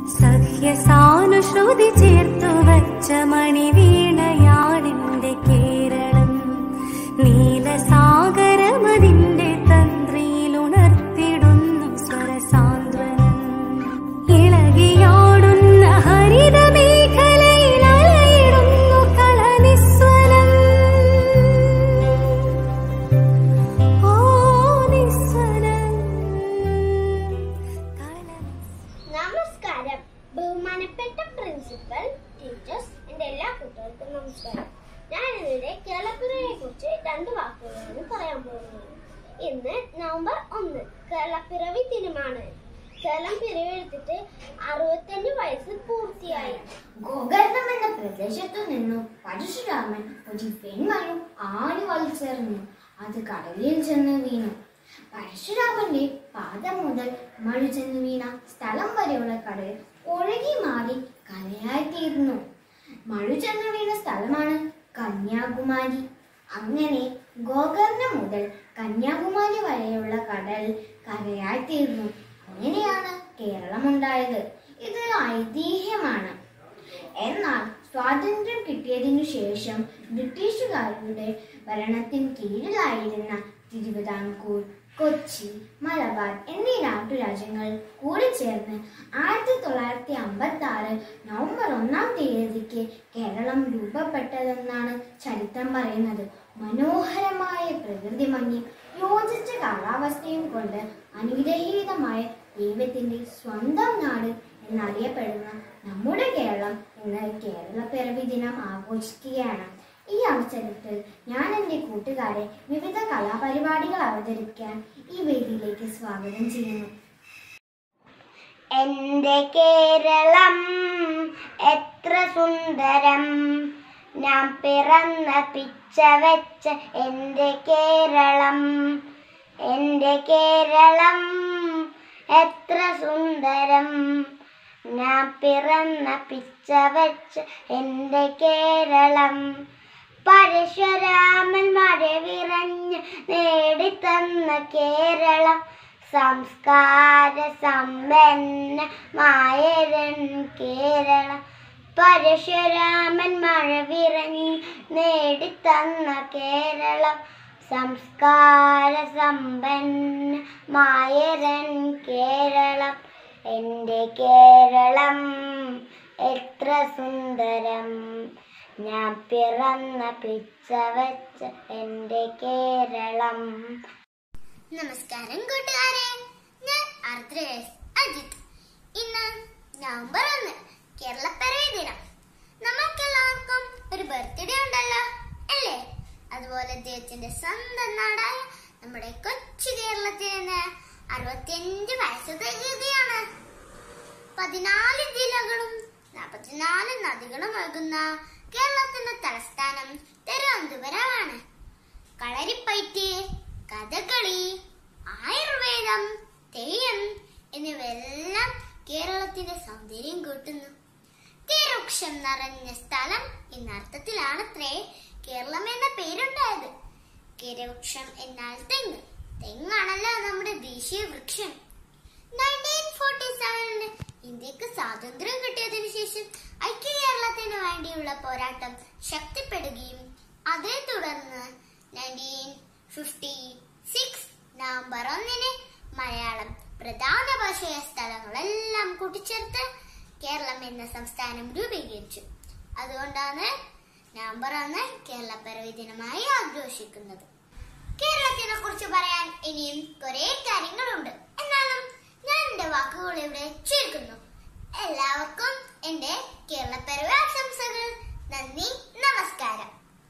സഖ്യസാനുശ്രുതി ചേർത്തു വച്ച മണിവീണയാണെന്റെ കേരളം നീലസാഗരമതിന്റെ തന്ത്രിയിലുണർത്തിടുന്നു സ്വരസാന്ത്വനം ഇളകിയാടുന്ന ഹരിത മേഖലയിൽ അലയിടുന്നു കളനിസ്വരം ഓ നിസ്വരം കളനിസ്വരം നമസ്കാരം ബഹുമാനപ്പെട്ട പ്രിൻസിപ്പൽ ടീച്ചേഴ്സ് എന്റെ എല്ലാ കുട്ടികൾക്കും നമസ്കാരം ഞാൻ ഇന്നിവിടെ കേരളപ്പിറവിയെ കുറിച്ച് രണ്ട് വാക്കുകളാണ് പറയാൻ പോകുന്നത് ഇന്ന് നവംബർ ഒന്ന് കേരളപ്പിറവി ദിനമാണ് കേരളം പിറവിയെടുത്തിട്ട് അറുപത്തഞ്ച് വയസ്സ് പൂർത്തിയായി ഗോകർണം എന്ന പ്രദേശത്തു നിന്നും പരശുരാമൻ ഒരു വെൺമരം ആടി വലിച്ചെറിഞ്ഞു അത് കടലിൽ ചെന്ന് വീണു പരശുരാമന്റെ പാദം മുതൽ മഴ ചെന്ന് വീണ സ്ഥലം വരെയുള്ള കടൽ ഒഴുകി മാറി കലയായി തീർന്നു മഴ ചെന്ന് വീണ സ്ഥലമാണ് കന്യാകുമാരി അങ്ങനെ ഗോകർണം മുതൽ കന്യാകുമാരി വരെയുള്ള കടൽ കരയായി തീർന്നു അങ്ങനെയാണ് കേരളം ഉണ്ടായത് ഇത് ഐതിഹ്യമാണ് എന്നാൽ സ്വാതന്ത്ര്യം കിട്ടിയതിനു ശേഷം ബ്രിട്ടീഷുകാരുടെ ഭരണത്തിന് കീഴിലായിരുന്ന തിരുവിതാംകൂർ കൊച്ചി മലബാർ എന്നീ നാട്ടുരാജ്യങ്ങൾ കൂടി ചേർന്ന് ആയിരത്തി തൊള്ളായിരത്തി അമ്പത്തി ആറ് നവംബർ ഒന്നാം തീയതിക്ക് കേരളം രൂപപ്പെട്ടതെന്നാണ് ചരിത്രം പറയുന്നത് മനോഹരമായ പ്രകൃതി ഭംഗി യോജിച്ച കാലാവസ്ഥയും കൊണ്ട് അനുഗ്രഹീതമായ ദൈവത്തിന്റെ സ്വന്തം നാട് എന്നറിയപ്പെടുന്ന നമ്മുടെ കേരളം ഇന്ന് കേരള പിറവി ദിനം ആഘോഷിക്കുകയാണ് ഈ അവസരത്തിൽ ഞാൻ എൻ്റെ കൂട്ടുകാരെ വിവിധ കലാപരിപാടികൾ അവതരിപ്പിക്കാൻ ഈ വേദിയിലേക്ക് സ്വാഗതം ചെയ്യുന്നു എന്റെ കേരളം എത്ര സുന്ദരം ഞാൻ പിറന്ന പിച്ച വെച്ച എന്റെ കേരളം എന്റെ കേരളം എത്ര സുന്ദരം ഞാൻ പിറന്ന പിച്ച വെച്ച എന്റെ കേരളം പരശുരാമൻ മഴ വിറഞ്ഞ് നേടിത്തന്ന കേരളം സംസ്കാര സമ്പന്നമായരൻ കേരളം പരശുരാമൻ മഴ വിറഞ്ഞ് നേടിത്തന്ന കേരളം സംസ്കാര സമ്പന്നമായരൻ കേരളം എൻ്റെ കേരളം എത്ര സുന്ദരം ഞാൻ പിറന്ന പിച്ച വെച്ച എൻ്റെ കേരളം നമസ്കാരം കൂട്ടുകാരെ ഞാൻ ആർദ്രേസ് അജിത് ഇന്ന് നവംബർ ഒന്ന് കേരളപ്പിറവി ദിനം നമുക്കെല്ലാവർക്കും ഒരു ബർത്ത്ഡേ ഉണ്ടല്ലോ അല്ലേ അതുപോലെ ദൈവത്തിന്റെ സ്വന്തം നാടായ നമ്മുടെ കൊച്ചു കേരളത്തിന് അറുപത്തിയഞ്ച് വയസ്സ് തികയുകയാണ് പതിനാല് ജില്ലകളും നാൽപ്പത്തിനാല് നദികളും ഒഴുകുന്ന കേരളത്തിന്റെ തലസ്ഥാനം തിരുവനന്തപുരമാണ് കളരിപ്പയറ്റ് കഥകളി ആയുർവേദം തെയ്യം എന്നിവയെല്ലാം കേരളത്തിന്റെ സൗന്ദര്യം കൂട്ടുന്നു തീരവൃക്ഷം നിറഞ്ഞ സ്ഥലം എന്ന അർത്ഥത്തിലാണത്രേ കേരളം എന്ന പേരുണ്ടായത് കേരവൃക്ഷം എന്നാൽ തെങ്ങ് തെങ്ങാണല്ലോ നമ്മുടെ ദേശീയ വൃക്ഷം നയൻറ്റീൻ ഫോർട്ടി സെവനിന് ഇന്ത്യക്ക് സ്വാതന്ത്ര്യം കിട്ടിയതിനു ശേഷം ഐക്യ കേരളത്തിന് വേണ്ടിയുള്ള പോരാട്ടം ശക്തിപ്പെടുകയും അതേ തുടർന്ന് നയൻറ്റീൻ ഫിഫ്റ്റി സിക്സ് നവംബർ ഒന്നിന് മലയാളം പ്രധാന ഭാഷയായ സ്ഥലങ്ങളെല്ലാം കൂട്ടിച്ചേർത്ത് കേരളം എന്ന സംസ്ഥാനം രൂപീകരിച്ചു അതുകൊണ്ടാണ് നവംബർ ഒന്ന് കേരളപ്പിറവി ദിനമായി ആഘോഷിക്കുന്നത് കേരളത്തിനെ കുറിച്ച് പറയാൻ ഇനിയും കുറെ കാര്യങ്ങളുണ്ട് എന്നാലും ഞാൻ എന്റെ വാക്കുകൾ ഇവിടെ ചുരുക്കുന്നു എല്ലാവർക്കും എന്റെ കേരളപ്പിറവി ആശംസകൾ നന്ദി നമസ്കാരം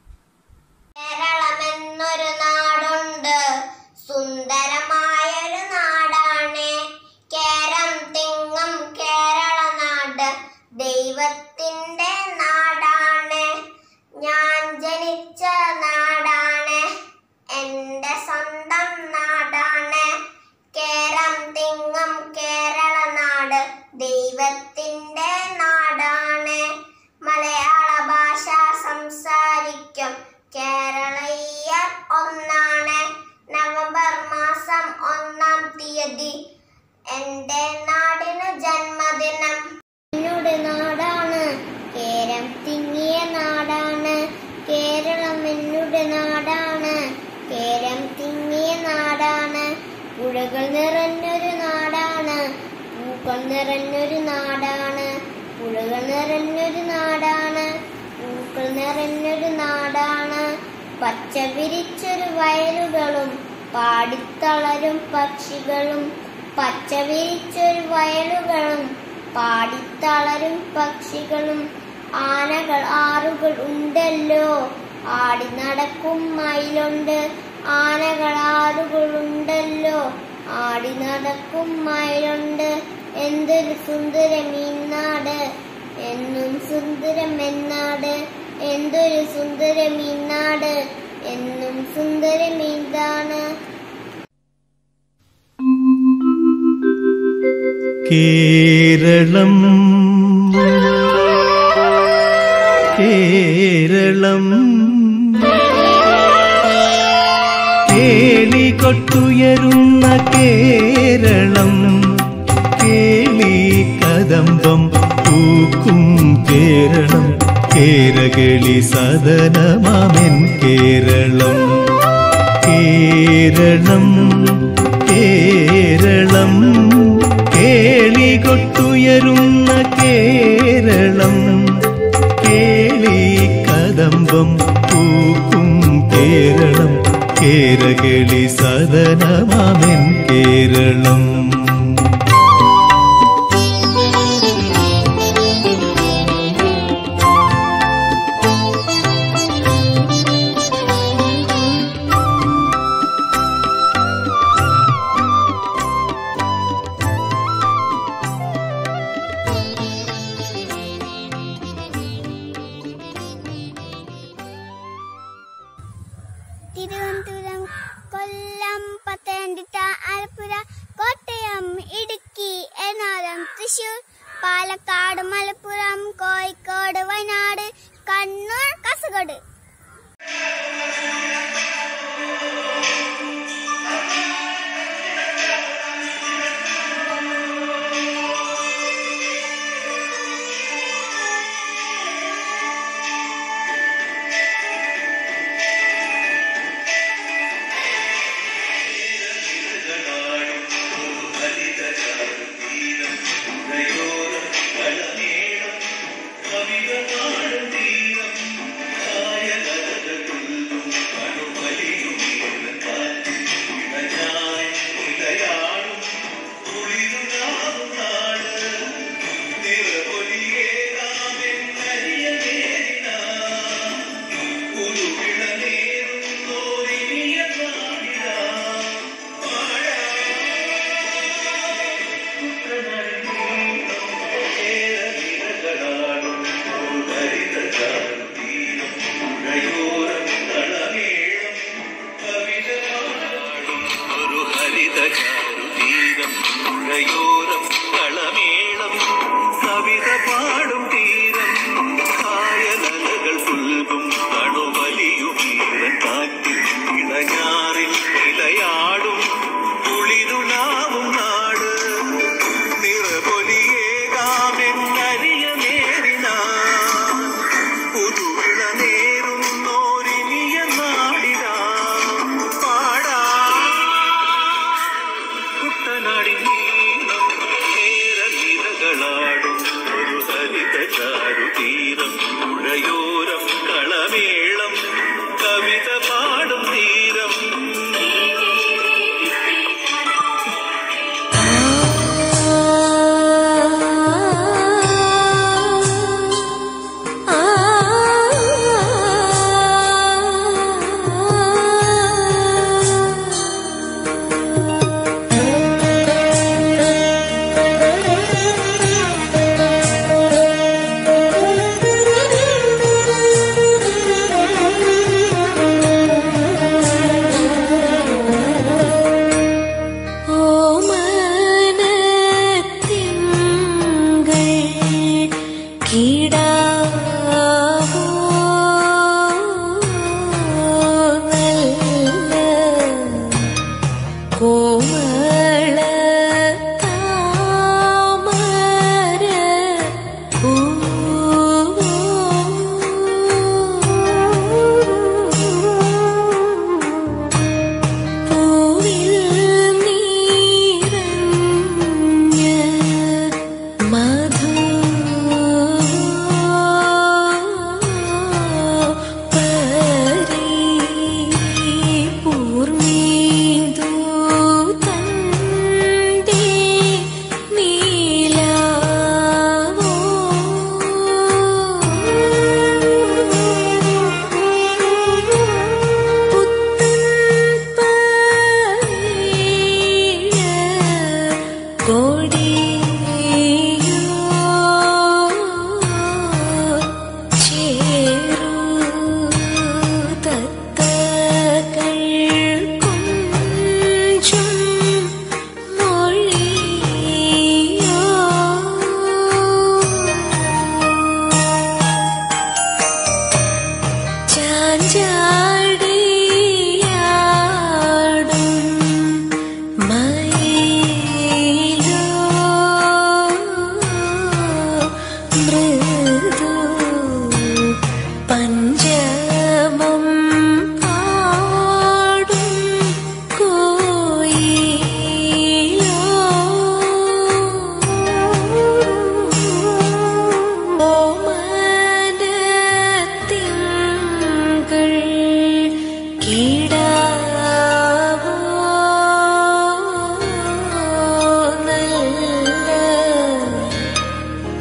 കേരളം എന്നൊരു നാടുണ്ട് സുന്ദരമായൊരു നാടാണ് കേരം തിങ്ങും കേരള നാട് ദൈവത്തിന്റെ നാടാണ് ഞാൻ ജനിച്ച നാടാണ് എന്റെ സ്വന്തം നാടാണ് കേരം തിങ്ങും കേരള നാട് ദൈവത്തിന്റെ നാടാണ് മലയാള ഭാഷ സംസാരിക്കും കേരളീയർ ഒന്നാണ് നവംബർ മാസം ഒന്നാം തീയതി എന്റെ നാടിന് ജന്മദിനം നിറഞ്ഞൊരു നാടാണ് പുഴകൾ നിറഞ്ഞൊരു നാടാണ് പൂക്കൾ നിറഞ്ഞൊരു നാടാണ് പച്ച വിരിച്ചൊരു വയലുകളും പാടിത്തളരും പക്ഷികളും പച്ച വിരിച്ചൊരു വയലുകളും പാടിത്തളരും പക്ഷികളും ആനകൾ ആറുകൾ ഉണ്ടല്ലോ ആടി നടക്കും മയിലുണ്ട് ആനകൾ ആറുകൾ ഉണ്ടല്ലോ ആടി നടക്കും മയിലുണ്ട് എന്തൊരു സുന്ദരം ഈ നാട് എന്നും സുന്ദരം എന്നാട് എന്തൊരു സുന്ദരം ഈ നാട് എന്നും സുന്ദരം ഇതാണ് കേരളം കേരളം കേളികൊട്ടുയരുന്ന കേരളം കേളി കദംബം പൂക്കും കേരളം കേരകളി സദനമാമെൻ കേരളം കേരളം കേരളം കേളികൊട്ടുയരുന്ന കേരളം കേളി കദംബം പൂക്കും കേരളം കേരകളി സദനമാമെൻ കേരളം തിരുവനന്തപുരം കൊല്ലം പത്തനംതിട്ട ആലപ്പുഴ കോട്ടയം ഇടുക്കി എറണാകുളം തൃശൂർ പാലക്കാട് മലപ്പുറം കോഴിക്കോട് വയനാട് കണ്ണൂർ കാസർഗോഡ് ും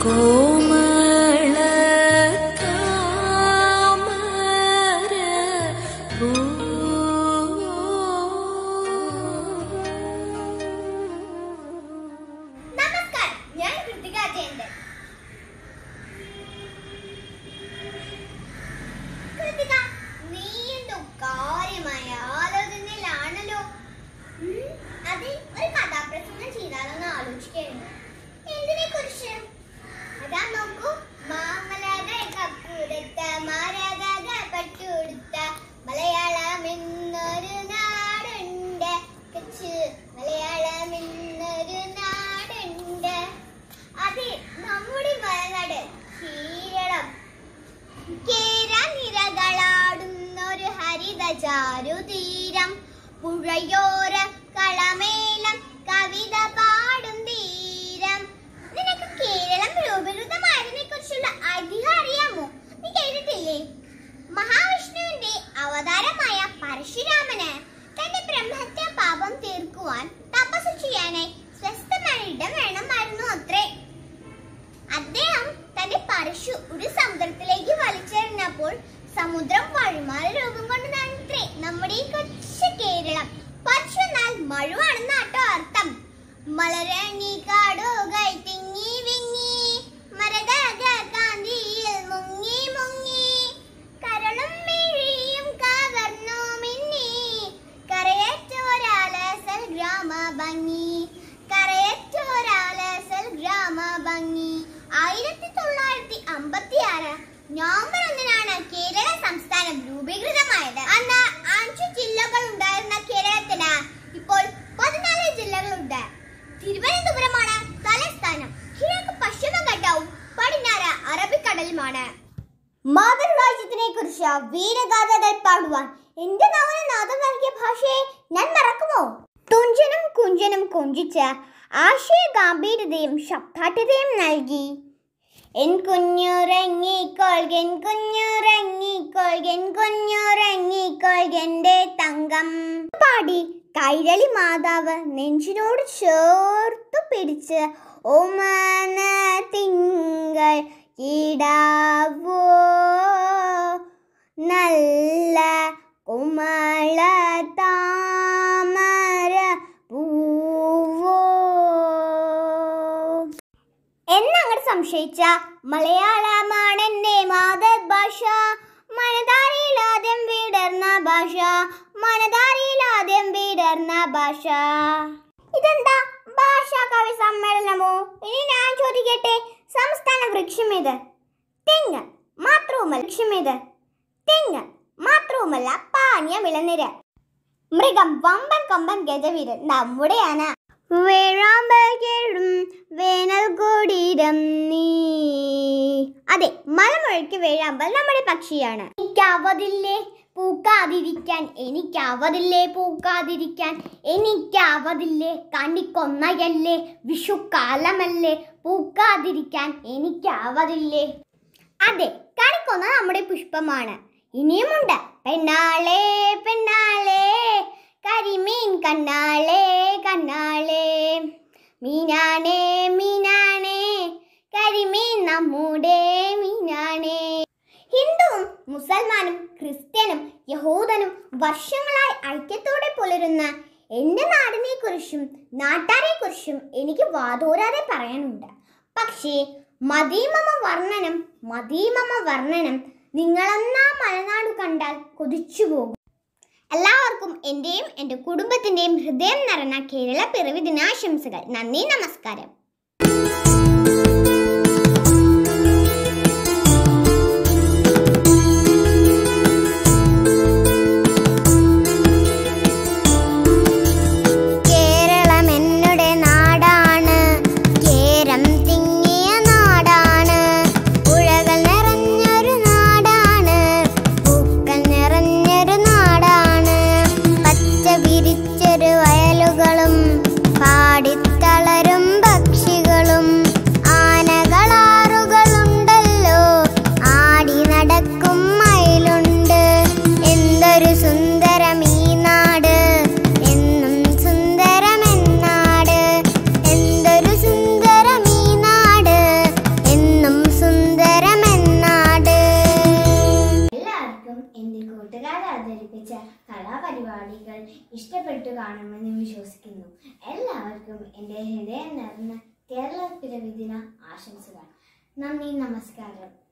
കോമള താമര നമസ്കാരം ഞാൻ കൃതിക ജയന്തൻ കൃതിക നീ എന്തോ കാര്യമായ ആലോചനയിലാണല്ലോ ഉം, അതെ ഒരു കഥാപ്രസംഗം ചെയ്താലോന്ന് ആലോചിക്കായിരുന്നു എന്തിനെ കുറിച്ച് അതാ നോക്കൂ മാമലക കപ്പുരത്ത മാരക പട്ടുടുത്ത മലയാളം എന്നൊരു നാടുണ്ട് കച്ച് മലയാളം എന്നൊരു നാടുണ്ട് അതെ നമ്മുടെ മലനാട് കേരളം കേരനിരകളാടുന്നൊരു ഹരിത ചാരുതീരം പുഴയോര കളമേളം കവിത പാടും തീരം നിനക്ക് കേരളം രൂപീകൃതമായതിനെ കുറിച്ചുള്ള ഐതിഹ്യം അറിയാമോ നീ കേട്ടിട്ടില്ലേ മഹാവിഷ്ണുവിന്റെ അവതാരമായ പരശുരാമന് തന്റെ ബ്രഹ്മഹത്യ പാപം തീർക്കുവാൻ തപസ് ചെയ്യാനായി സ്വസ്ഥമായ ഇടം വേണമായിരുന്നു അത്രേ അദ്ദേഹം തന്റെ പരശു ഒരു സമുദ്രത്തിലേക്ക് വലിച്ചെറിഞ്ഞപ്പോൾ സമുദ്രം വഴിമാറി രൂപം കൊണ്ടതാണത്രേ നമ്മുടെ ഈ കൊച്ചു കേരളം പരശു എന്നാൽ മഴുവാണെന്നാട്ടോ അർത്ഥം മലരണി കാടുകൾ തിങ്ങി വിങ്ങി മരതക കാന്തിയിൽ മുങ്ങി മുങ്ങി കരളും മിഴിയും കവർന്നു മിന്നി കരയറ്റോരാലസൽ ഗ്രാമ ഭംഗി കരയറ്റോരാലസൽ ഗ്രാമ ഭംഗി ആയിരത്തി തൊള്ളായിരത്തി അമ്പത്തി ആറ് നവംബർ ഒന്നിനാണ് കേരള സംസ്ഥാനം രൂപീകൃതമായത് അന്ന് അഞ്ചു ജില്ലകൾ ഉണ്ടായിരുന്ന കേരളത്തിന് ഇപ്പോൾ പതിനാല് ജില്ലകളുണ്ട് തിരുവനന്തപുരമാണ് തലസ്ഥാനം കിഴക്ക് പശ്ചിമഘട്ടവും പടിഞ്ഞാറ് അറബിക്കടലുമാണ് മാതൃരാജ്യത്തിനെ കുറിച്ച് വീരഗാഥകൾ പാടുവാൻ എന്റെ നാവിന് നാദം നൽകിയ ഭാഷയെ ഞാൻ മറക്കുമോ തുഞ്ചനും കുഞ്ചനും കുഞ്ചിച്ച് ആശയ ഗാംഭീര്യതയും ശബ്ദാഠ്യതയും നൽകി എൻ കുഞ്ഞുറങ്ങിക്കൊൾകൻ കുഞ്ഞുറങ്ങിക്കൊൾകൻ കുഞ്ഞുറങ്ങിക്കൊൾകന്റെ തങ്കം പാടി കൈരളി മാതാവ് നെഞ്ചിനോട് ചേർത്തു പിടിച്ച് ഓമന തിങ്കൾ ഇടാവോ നല്ല കുമള താമര പൂവോ എന്നങ്ങോട്ട് സംശയിച്ച മലയാളമാണ് എൻ്റെ മാതൃഭാഷ മനതാരിയിലാദ്യം വിടർന്ന ഭാഷ മനതാരിയിലാദ്യം വിടർന്ന ഭാഷ ഇതെന്താ ഭാഷാ കവി സമ്മേളനമോ ഇനി ഞാൻ ചോദിക്കട്ടെ സംസ്ഥാന വൃക്ഷം ഇത് തെങ്ങ് മാത്രവുമല്ല വൃക്ഷം ഇത് തെങ്ങ് മാത്രവുമല്ല പാനീയ വിളനിര മൃഗം വമ്പൻ കൊമ്പൻ ഗജവീരൻ നമ്മുടെ ആന വേഴാമ്പൽ കേഴും വേനൽ കൊടിരം നീ അതെ മലമുഴയ്ക്ക് വേഴാമ്പൽ നമ്മുടെ പക്ഷിയാണ് എനിക്കാവതില്ലേ പൂക്കാതിരിക്കാൻ എനിക്കാവതില്ലേ പൂക്കാതിരിക്കാൻ എനിക്കാവതില്ലേ കണിക്കൊന്നയല്ലേ വിഷുക്കാലമല്ലേ പൂക്കാതിരിക്കാൻ എനിക്കാവതില്ലേ അതെ കണിക്കൊന്ന നമ്മുടെ പുഷ്പമാണ് ഇനിയുമുണ്ട് പെണ്ണാളെ പെണ്ണാളെ കരിമീൻ കണ്ണാളെ കണ്ണാളെ മീനാണേ മീനാണേ കരിമീൻ നമ്മുടെ മീനാണേ ഹിന്ദുവും മുസൽമാനും ക്രിസ്ത്യനും യഹൂദനും വർഷങ്ങളായി ഐക്യത്തോടെ പുലരുന്ന എന്റെ നാടിനെ കുറിച്ചും നാട്ടാരെ കുറിച്ചും എനിക്ക് വാതോരാതെ പറയാനുണ്ട് പക്ഷേ മദീമമ വർണ്ണനം മദീമമ വർണ്ണനം നിങ്ങളെന്നാ മലനാട് കണ്ടാൽ കൊതിച്ചു പോകും എല്ലാവർക്കും എന്റെയും എന്റെ കുടുംബത്തിന്റെയും ഹൃദയം നിറഞ്ഞ കേരള പിറവി ദിനാശംസകൾ നന്ദി നമസ്കാരം കേരളം എന്നുടെ നാടാണ് കേരം തിങ്ങിയ നാടാണ് പുഴകൾ നിറഞ്ഞൊരു നാടാണ് പൂക്കൾ നിറഞ്ഞൊരു നാടാണ് പച്ച വിരിച്ചൊരു വയലുകളും പാടിത്തളരും പക്ഷി പരിപാടികൾ ഇഷ്ടപ്പെട്ടു കാണുമെന്ന് വിശ്വസിക്കുന്നു എല്ലാവർക്കും എൻ്റെ ഹൃദയം നിറഞ്ഞ കേരള പിറവി ദിന ആശംസകൾ നന്ദി നമസ്കാരം